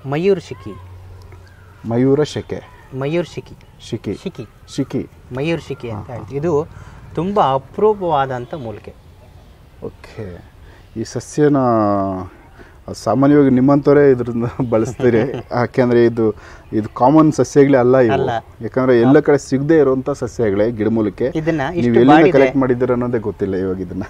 ಮಯೂರ್ ಶಿಕಿ ಮಯೂರ ಶೆಕೆ ಮಯೂರ್ ಶಿಕಿ ಶಿಕಿ ಶಿಕಿ ಶಿಕಿ ಮಯೂರ್ ಶಿಕಿ ಅಂತ ಹೇಳ್ತೀವಿ ಇದು ತುಂಬ ಅಪರೂಪವಾದಂಥ ಮೂಲಿಕೆ ಓಕೆ ಈ ಸಸ್ಯನ ಸಾಮಾನ್ಯವಾಗಿ ನಿಮ್ಮಂಥವರೇ ಇದ್ರಿಂದ ಬಳಸ್ತೀರಿ ಯಾಕೆಂದ್ರೆ ಇದು ಇದು ಕಾಮನ್ ಸಸ್ಯಗಳೇ ಅಲ್ಲ ಇವು ಅಲ್ಲ. ಯಾಕಂದ್ರೆ ಎಲ್ಲ ಕಡೆ ಸಿಗದೆ ಇರುವಂತ ಸಸ್ಯಗಳೇ ಗಿಡಮೂಲಿಕೆ ಇದನ್ನ ನೀವು ಇಷ್ಟು ಎಲ್ಲಿಂದ ಬಾಡಿದೆ ಕಲೆಕ್ಟ್ ಮಾಡಿದ್ದೀರ ಅನ್ನೋದೇ ಗೊತ್ತಿಲ್ಲ ಇವಾಗ ಇದನ್ನ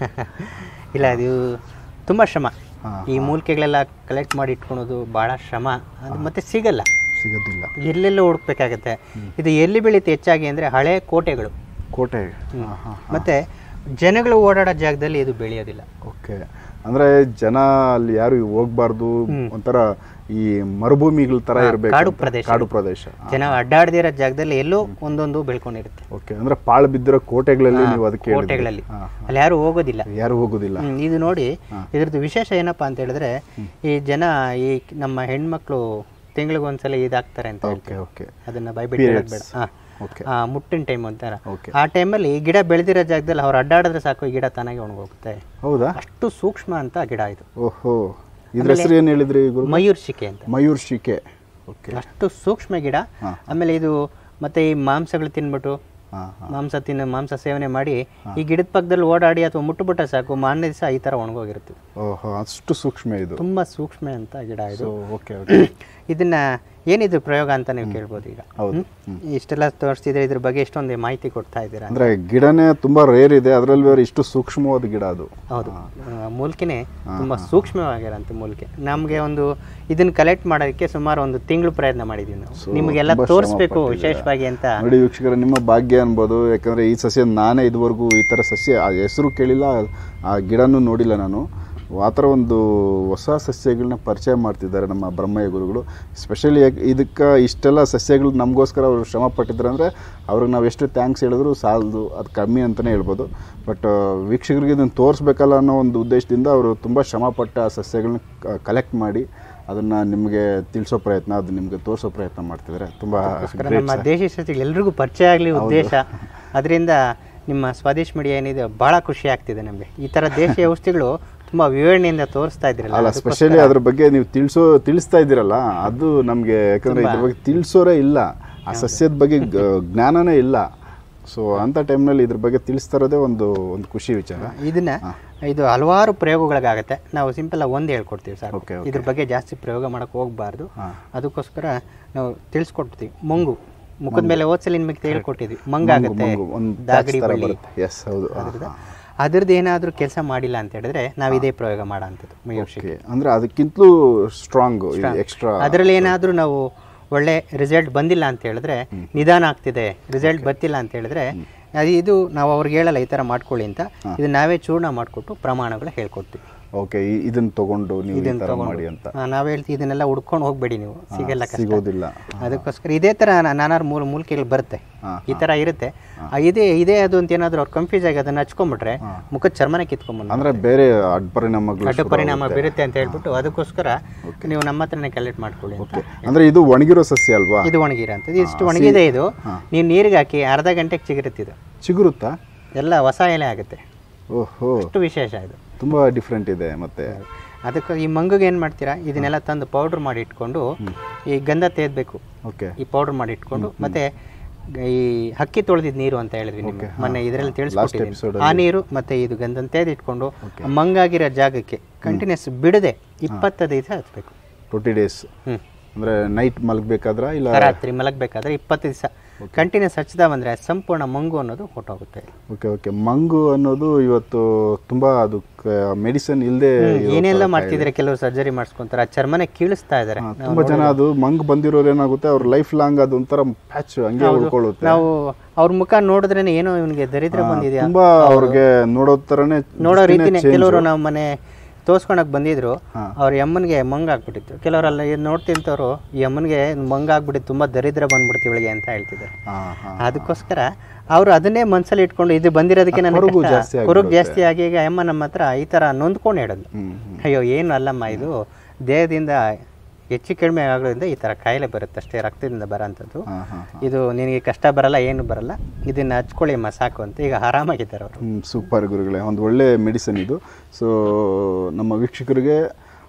ಇಲ್ಲ ಅದು ತುಂಬ ಶ್ರಮ ಹಾ, ಈ ಮೂಲಿಕೆಗಳೆಲ್ಲ ಕಲೆಕ್ಟ್ ಮಾಡಿ ಇಟ್ಕೊಳೋದು ಭಾಳ ಶ್ರಮ ಅದು ಮತ್ತೆ ಸಿಗಲ್ಲ ಸಿಗೋದಿಲ್ಲ ಎಲ್ಲೆಲ್ಲೋ ಹುಡುಕ್ಬೇಕಾಗತ್ತೆ ಇದು ಎಲ್ಲಿ ಬೆಳೀತೆ ಹೆಚ್ಚಾಗಿ ಅಂದರೆ ಹಳೆ ಕೋಟೆಗಳು ಕೋಟೆ ಹಾಂ ಹಾಂ ಮತ್ತೆ ಜನಗಳು ಓಡಾಡೋ ಜಾಗದಲ್ಲಿ ಇದು ಬೆಳೆಯೋದಿಲ್ಲ ಓಕೆ ಅಂದ್ರೆ ಜನ ಅಲ್ಲಿ ಯಾರು ಹೋಗ್ಬಾರ್ದು ಒಂಥರ ಈ ಮರುಭೂಮಿಗಳ ತರ ಇರಬೇಕು ಕಾಡು ಪ್ರದೇಶ. ಕಾಡು ಪ್ರದೇಶ ಜನ ಅಡ್ಡಾಡ್ದಿರೋ ಜಾಗದಲ್ಲಿ ಎಲ್ಲೋ ಒಂದೊಂದು ಬೆಳ್ಕೊಂಡಿರುತ್ತೆ ಓಕೆ ಅಂದ್ರೆ ಪಾಳು ಬಿದ್ದಿರೋ ಕೋಟೆಗಳಲ್ಲಿ ನೀವು ಅದಕ್ಕೆ ಹೇಳಿದ್ರಿ. ಕೋಟೆಗಳಲ್ಲಿ ಹಾ, ಅಲ್ಲಿ ಯಾರು ಹೋಗೋದಿಲ್ಲ ಯಾರು ಹೋಗುದಿಲ್ಲ ಹ್ಮ್, ಇದು ನೋಡಿ ಇದ್ರದ್ದು ವಿಶೇಷ ಏನಪ್ಪಾ ಅಂತ ಹೇಳಿದ್ರೆ ಈ ಜನ ಈ ನಮ್ಮ ಹೆಣ್ಮಕ್ಳು ತಿಂಗಳಿಗೊಂದ್ಸಲ ಇದಾಗ್ತಾರೆ ಅಂತ ಓಕೆ ಹೇಳ್ತೀವಿ ಓಕೆ ಅದನ್ನ ಬೈಬಿಟ್ಟು ಹೇಳೋದ್ ಬೇಡ ಹಾ. ಓಕೆ ಆ, ಮುಟ್ಟಿನ ಟೈಮ್ ಅಂತಾರ ಓಕೆ ಆ ಟೈಮಲ್ಲಿ ಈ ಗಿಡ ಬೆಳೆದಿರೋ ಜಾಗದಲ್ಲಿ ಅವ್ರು ಅಡ್ಡಾಡಿದ್ರೆ ಸಾಕು ಈ ಗಿಡ ತಾನಾಗಿ ಒಣಗೋಗುತ್ತೆ ಹೌದಾ ಅಷ್ಟು ಸೂಕ್ಷ್ಮ ಅಂತ ಗಿಡ ಇದು ಓಹೋ ಇದ್ರ ಹೆಸರು ಏನ್ ಹೇಳಿದ್ರಿ ಗುರು ಮಯೂರ್ ಶಿಕೆ ಅಂತ ಮಯೂರ್ ಶಿಕೆ ಓಕೆ ಅಷ್ಟು ಸೂಕ್ಷ್ಮ ಗಿಡ ಹಾ. ಆಮೇಲೆ ಇದು ಮತ್ತೆ ಈ ಮಾಂಸಗಳು ತಿನ್ಬಿಟ್ಟು ಹಾ ಮಾಂಸ ತಿನ್ನು ಮಾಂಸ ಸೇವನೆ ಮಾಡಿ ಈ ಗಿಡದ ಪಕ್ಕದಲ್ಲಿ ಓಡಾಡಿ ಅಥವಾ ಮುಟ್ಟುಬಿಟ್ಟ ಸಾಕು ಮಾರನೇ ದಿವಸ ಈ ಥರ ಒಣಗೋಗಿರುತ್ತೆ ಓಹೋ ಅಷ್ಟು ಸೂಕ್ಷ್ಮ ಇದು ತುಂಬ ಸೂಕ್ಷ್ಮ ಅಂತ ಗಿಡ ಇದು ಸೊ ಓಕೆ ಓಕೆ ಇದನ್ನ ಏನಿದು ಪ್ರಯೋಗ ಅಂತ ನೀವು ಕೇಳ್ಬೋದು ಈಗ ಹೌದು ಹ್ಮ್? ಇಷ್ಟೆಲ್ಲ ತೋರಿಸ್ತಿದ್ರೆ ಇದ್ರ ಬಗ್ಗೆ ಎಷ್ಟೊಂದು ಮಾಹಿತಿ ಕೊಡ್ತಾ ಇದ್ದೀರಾ ಅಂದ್ರೆ ಗಿಡನೇ ತುಂಬಾ ರೇರ್ ಇದೆ ಅದರಲ್ಲಿ ಬೇರೆ ಇಷ್ಟು ಸೂಕ್ಷ್ಮವಾದ ಗಿಡ ಅದು ಹೌದು ಆ, ಮೂಲಿಕೆನೆ ತುಂಬಾ ಸೂಕ್ಷ್ಮವಾಗಿರೋಂಥ ಮೂಲಿಕೆ ನಮಗೆ ಒಂದು ಇದನ್ನ ಕಲೆಕ್ಟ್ ಮಾಡೋದಕ್ಕೆ ಸುಮಾರು ಒಂದು ತಿಂಗಳು ಪ್ರಯತ್ನ ಮಾಡಿದ್ದೀವಿ ನಾವು ನಿಮಗೆಲ್ಲ ತುಂಬಾ ಶ್ರಮ ತೋರಿಸ್ಬೇಕು ಪಟ್ಟಿದ್ದೀರಾ. ವಿಶೇಷವಾಗಿ ಅಂತ ನೋಡಿ ವೀಕ್ಷಕರ ನಿಮ್ಮ ಭಾಗ್ಯ ಅನ್ಬೋದು ಯಾಕಂದ್ರೆ ಈ ಸಸ್ಯ ನಾನೇ ಇದುವರೆಗೂ ಈ ಥರ ಸಸ್ಯ ಆ ಹೆಸರು ಕೇಳಿಲ್ಲ ಆ ಗಿಡನೂ ನೋಡಿಲ್ಲ ನಾನು ಆ ಥರ ಒಂದು ಹೊಸ ಸಸ್ಯಗಳನ್ನ ಪರಿಚಯ ಮಾಡ್ತಿದ್ದಾರೆ ನಮ್ಮ ಬ್ರಹ್ಮಯ್ಯ ಗುರುಗಳು ಸ್ಪೆಷಲಿ ಇದಕ್ಕೆ ಇಷ್ಟೆಲ್ಲ ಸಸ್ಯಗಳು ನಮಗೋಸ್ಕರ ಅವರು ಶ್ರಮ ಪಟ್ಟಿದ್ದಾರೆ ಅಂದರೆ ಅವ್ರಿಗೆ ನಾವು ಎಷ್ಟು ಥ್ಯಾಂಕ್ಸ್ ಹೇಳಿದ್ರು ಸಾಲದು ಅದು ಕಮ್ಮಿ ಅಂತಲೇ ಹೇಳ್ಬೋದು ಬಟ್ ವೀಕ್ಷಕರಿಗೆ ಇದನ್ನು ತೋರಿಸ್ಬೇಕಲ್ಲ ಅನ್ನೋ ಒಂದು ಉದ್ದೇಶದಿಂದ ಅವರು ತುಂಬ ಶ್ರಮಪಟ್ಟ ಆ ಸಸ್ಯಗಳನ್ನ ಕಲೆಕ್ಟ್ ಮಾಡಿ ಅದನ್ನು ನಿಮಗೆ ತಿಳಿಸೋ ಪ್ರಯತ್ನ ಅದು ನಿಮಗೆ ತೋರಿಸೋ ಪ್ರಯತ್ನ ಮಾಡ್ತಿದ್ದಾರೆ ತುಂಬ ನಮ್ಮ ದೇಶಿ ಸಸ್ಯಗಳು ಎಲ್ರಿಗೂ ಪರಿಚಯ ಆಗಲಿ ಉದ್ದೇಶ ಅದರಿಂದ ನಿಮ್ಮ ಸ್ವದೇಶ್ ಮೀಡಿಯಾ ಏನಿದೆ ಭಾಳ ಖುಷಿ ಆಗ್ತಿದೆ ನಮಗೆ ಈ ಥರ ದೇಶೀಯ ಔಷಧಿಗಳು ತುಂಬ ವಿವರಣೆಯಿಂದ ತೋರಿಸ್ತಾ ಇದ್ರಲ್ಲ ಅಲ್ಲ ಸ್ಪೆಷಲಿ ಅದ್ರ ಬಗ್ಗೆ ನೀವು ತಿಳಿಸೋ ತಿಳಿಸ್ತಾ ಇದ್ದೀರಲ್ಲ ಅದು ನಮಗೆ ಯಾಕಂದ್ರೆ ಇದ್ರ ಬಗ್ಗೆ ತಿಳಿಸೋರೇ ಇಲ್ಲ ಆ ಸಸ್ಯದ ಬಗ್ಗೆ ಗ- ಜ್ಞಾನನೇ ಇಲ್ಲ ಸೊ ಅಂಥ ಟೈಮ್ನಲ್ಲಿ ಇದ್ರ ಬಗ್ಗೆ ತಿಳಿಸ್ತಾ ಇರೋದೇ ಒಂದು ಒಂದು ಖುಷಿ ವಿಚಾರ ಇದನ್ನ ಇದು ಹಲವಾರು ಪ್ರಯೋಗಗಳಿಗಾಗತ್ತೆ ನಾವು ಸಿಂಪಲ್ ಆಗಿ ಒಂದು ಹೇಳ್ಕೊಡ್ತೀವಿ ಸರ್ Okay, ಇದ್ರ ಬಗ್ಗೆ ಜಾಸ್ತಿ ಪ್ರಯೋಗ ಮಾಡಕ್ಕೆ ಹೋಗಬಾರ್ದು ಹಾ. ಅದಕ್ಕೋಸ್ಕರ ನಾವು ತಿಳಿಸ್ಕೊಡ್ತೀವಿ ಮಂಗು ಮುಖದ ಮೇಲೆ ಓದ್ಸಲಿ ನಿಮಗೆ ಹೇಳ್ಕೊಟ್ಟಿದ್ವಿ ಮಂಗಾಗತ್ತೆ ಮಂಗು ಒಂದು ದಾಗಡಿ ಥರ ಬಳ್ಳಿ ಬರುತ್ತೆ ಎಸ್ ಹೌದು ಅದ್ರದ್ದು ಏನಾದರೂ ಕೆಲಸ ಮಾಡಿಲ್ಲ ಅಂತ ಹೇಳಿದ್ರೆ ನಾವು ಇದೇ ಪ್ರಯೋಗ ಮಾಡೋ ಅಂಥದ್ದು ಮಯೂರ್ ಓಕೆ ಅಂದ್ರೆ ಅದಕ್ಕಿಂತಲೂ ಸ್ಟ್ರಾಂಗ್ ಎಕ್ಸ್ಟ್ರಾ ಅದರಲ್ಲಿ ಏನಾದರೂ ನಾವು ಒಳ್ಳೆ ರಿಸಲ್ಟ್ ಬಂದಿಲ್ಲ ಅಂತ ಹೇಳಿದ್ರೆ ನಿಧಾನ ಆಗ್ತಿದೆ ರಿಸಲ್ಟ್ ಬರ್ತಿಲ್ಲ ಅಂತ ಹೇಳಿದ್ರೆ ಅದು ಇದು ನಾವು ಅವ್ರಿಗೆ ಹೇಳಲ್ಲ ಈ ಥರ ಮಾಡ್ಕೊಳ್ಳಿ ಅಂತ ಇದು ನಾವೇ ಚೂರ್ಣ ಮಾಡಿಕೊಟ್ಟು ಪ್ರಮಾಣಗಳು ಹೇಳ್ಕೊಡ್ತೀವಿ ಓಕೆ ಇದನ್ನ ತಗೊಂಡು ನೀವು ಈ ಥರ ಮಾಡಿ ಅಂತ ಆ, ನಾವ್ ಹೇಳ್ತೀವಿ ಇದನ್ನೆಲ್ಲ ಹುಡ್ಕೊಂಡು ಹೋಗ್ಬೇಡಿ ನೀವು ಸಿಗಲ್ಲ ಕಷ್ಟ ಸಿಗೋದಿಲ್ಲ ಅದಕ್ಕೋಸ್ಕರ ಇದೇ ಥರ ನಾನಾರು ಮೂಲ ಮೂಲಿಕೆಗಳು ಬರುತ್ತೆ ಹಾ, ಈ ಥರ ಇರುತ್ತೆ ಆ, ಇದೇ ಇದೇ ಅದು ಅಂತ ಏನಾದರೂ ಅವ್ರು ಕನ್ಫ್ಯೂಸ್ ಆಗಿ ಅದನ್ನ ಹಚ್ಕೊಂಡ್ಬಿಟ್ರೆ ಮುಖದ ಚರ್ಮನೆ ಕಿತ್ಕೊಂಡ್ಬಂದು ಅಂದ್ರೆ ಬೇರೆ ಅಡ್ಡ ಪರಿಣಾಮಗಳು ಅಡ್ಡ ಪರಿಣಾಮ ಬೀರುತ್ತೆ ಅಂತ ಹೇಳ್ಬಿಟ್ಟು ಅದಕ್ಕೋಸ್ಕರ ನೀವು ನಮ್ಮ ಹತ್ರನೇ ಕಲೆಕ್ಟ್ ಮಾಡ್ಕೊಳ್ಳಿ ಅಂತ ಅಂದ್ರೆ ಇದು ಒಣಗಿರೋ ಸಸ್ಯ ಅಲ್ವಾ ಇದು ಒಣಗಿರ ಅಂತ ಇಷ್ಟು ಒಣಗಿದೆ ಇದು ನೀವು ನೀರಿಗೆ ಹಾಕಿ ಅರ್ಧ ಗಂಟೆಗೆ ಚಿಗುರುತ್ತೆ ಇದು ಚಿಗುರುತ್ತಾ ಎಲ್ಲ ಹೊಸ ಎಲೆ ಆಗುತ್ತೆ ಓಹೋ ಅಷ್ಟು ವಿಶೇಷ ಇದು ತುಂಬಾ ಡಿಫ್ರೆಂಟ್ ಇದೆ ಮತ್ತೆ ಅದಕ್ಕೆ ಈ ಮಂಗಿಗೆ ಏನು ಮಾಡ್ತೀರಾ ಇದನ್ನೆಲ್ಲ ತಂದು ಪೌಡ್ರ್ ಮಾಡಿ ಇಟ್ಕೊಂಡು ಈ ಗಂಧ ತೆಗೆದ್ಬೇಕು ಓಕೆ ಈ ಪೌಡರ್ ಮಾಡಿ ಇಟ್ಕೊಂಡು ಮತ್ತೆ ಗ- ಈ ಹಕ್ಕಿ ತೊಳೆದಿದ್ ನೀರು ಅಂತ ಹೇಳಿದ್ವಿ ನಿಮ್ಗೆ ಮೊನ್ನೆ ಇದರಲ್ಲಿ ತಿಳಿಸ್ಕೊಟ್ಟಿದ್ದೀನಿ ಆ ನೀರು ಮತ್ತೆ ಇದು ಗಂಧನ ತೆಗೆದು ಇಟ್ಕೊಂಡು ಮಂಗಾಗಿರೋ ಜಾಗಕ್ಕೆ ಕಂಟಿನ್ಯೂಸ್ ಬಿಡದೆ ಇಪ್ಪತ್ತೈದು ದಿವಸ ಹಚ್ಬೇಕು ಟ್ವೆಂಟಿ ಡೇಸ್ ಹ್ಮ್ ಅಂದ್ರೆ ನೈಟ್ ಮಲಗಬೇಕಾದ್ರ ಇಲ್ಲ ರಾತ್ರಿ ಮಲಗಬೇಕಾದ್ರೆ ಇಪ್ಪತ್ತು ದಿವಸ ಕಂಟಿನ್ಯೂಸ್ ಹಚ್ಚಿದ ಬಂದ್ರೆ ಸಂಪೂರ್ಣ ಮಂಗು ಅನ್ನೋದು ಹೊಟ್ಟೋಗುತ್ತೆ ಓಕೆ ಓಕೆ ಮಂಗು ಅನ್ನೋದು ಇವತ್ತು ತುಂಬಾ ಅದು ಮೆಡಿಸಿನ್ ಇಲ್ಲದೆ ಏನೆಲ್ಲ ಮಾಡ್ತಿದ್ರೆ ಕೆಲವರು ಸರ್ಜರಿ ಮಾಡಿಸ್ಕೊಂತಾರೆ ಆ ಚರ್ಮನೆ ಕೀಳಿಸ್ತಾ ಇದಾರೆ ತುಂಬಾ ಜನ ಅದು ಮಂಗ್ ಬಂದಿರೋರು ಏನಾಗುತ್ತೆ ಅವ್ರ ಲೈಫ್ ಲಾಂಗ್ ಅದು ಒಂಥರ ಪ್ಯಾಚ್ ಹಂಗೆ ಉಳ್ಕೊಳ್ಳುತ್ತೆ ನಾವು ಅವ್ರ ಮುಖ ನೋಡಿದ್ರೇನೆ ಏನೋ ಇವನಿಗೆ ದರಿದ್ರ ಬಂದಿದ್ಯಾ ತುಂಬಾ ಅವ್ರಿಗೆ ನೋಡೋ ತರನೇ ನೋಡೋ ರೀತಿನೇ ಕೆಲವರು ನಾವು ಮನೆ ತೋರ್ಸ್ಕೊಳಕ್ ಬಂದಿದ್ರು ಅವ್ರ ಅಮ್ಮನಿಗೆ ಮಂಗ ಆಗ್ಬಿಟ್ಟಿತ್ತು ಕೆಲವರೆಲ್ಲ ಇದ್ ನೋಡ್ತಿಂತವ್ರು ಈ ಅಮ್ಮನಿಗೆ ಮಂಗ ಆಗ್ಬಿಟ್ಟಿತ್ತು ತುಂಬಾ ದರಿದ್ರ ಬಂದ್ಬಿಡ್ತು ಇವಳಿಗೆ ಅಂತ ಹೇಳ್ತಿದ್ದಾರೆ ಹಾ ಹಾ ಅದಕ್ಕೋಸ್ಕರ ಅವರು ಅದನ್ನೇ ಮನ್ಸಲ್ಲಿ ಇಟ್ಕೊಂಡು ಇದು ಬಂದಿರೋದಕ್ಕೆ ನನಗೆ ಕೊರಗು ಕಷ್ಟ. ಜಾಸ್ತಿ ಕೊರಗು ಜಾಸ್ತಿ ಆಗಿ ಈಗ ಅಮ್ಮ ನಮ್ಮ ಹತ್ರ ಈ ತರ ನೊಂದ್ಕೊಂಡು ಹೇಳಿದ್ಲು ಹ್ಮ್ ಹ್ಮ್. ಅಯ್ಯೋ ಏನು ಅಲ್ಲಮ್ಮ ಇದು ದೇಹದಿಂದ ಹೆಚ್ಚು ಕಡಿಮೆ ಆಗೋದ್ರಿಂದ ಈ ತರ ಕಾಯಿಲೆ ಬರುತ್ತೆ ಅಷ್ಟೇ ರಕ್ತದಿಂದ ಬರೋಂಥದ್ದು ಹಾ ಹಾ ಇದು ನಿನಗೆ ಕಷ್ಟ ಬರಲ್ಲ ಏನು ಬರಲ್ಲ ಇದನ್ನ ಹಚ್ಕೊಳ್ಳಿ ಅಮ್ಮ ಸಾಕು ಅಂತ ಈಗ ಆರಾಮಾಗಿದ್ದಾರೆ ಅವರು ಸೂಪರ್ ಗುರುಗಳೇ ಒಂದು ಒಳ್ಳೆ ಮೆಡಿಸಿನ್ ಇದು ಸೊ ನಮ್ಮ ವೀಕ್ಷಕರಿಗೆ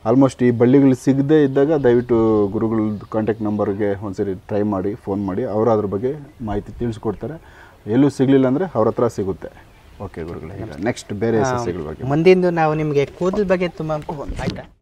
ಆಲ್ಮೋಸ್ಟ್ ಈ ಬಳ್ಳಿಗಳು ಸಿಗದೇ ಇದ್ದಾಗ ದಯವಿಟ್ಟು ಗುರುಗಳ ಕಾಂಟ್ಯಾಕ್ಟ್ ನಂಬರ್ಗೆ ಒಂದ್ಸರಿ ಟ್ರೈ ಮಾಡಿ ಫೋನ್ ಮಾಡಿ ಅವರು ಅದ್ರ ಬಗ್ಗೆ ಮಾಹಿತಿ ತಿಳಿಸ್ಕೊಡ್ತಾರೆ ಎಲ್ಲೂ ಸಿಗಲಿಲ್ಲ ಅಂದರೆ ಅವ್ರ ಹತ್ರ ಸಿಗುತ್ತೆ ಓಕೆ ಗುರುಗಳೇ ಈಗ ನೆಕ್ಸ್ಟ್ ಬೇರೆ ಸಸ್ಯಗಳ ಬಗ್ಗೆ ಮುಂದಿಂದು ನಾವು ನಿಮಗೆ ಕೂದಲ್ ಬಗ್ಗೆ ತುಂಬ ಆಯ್ತಾ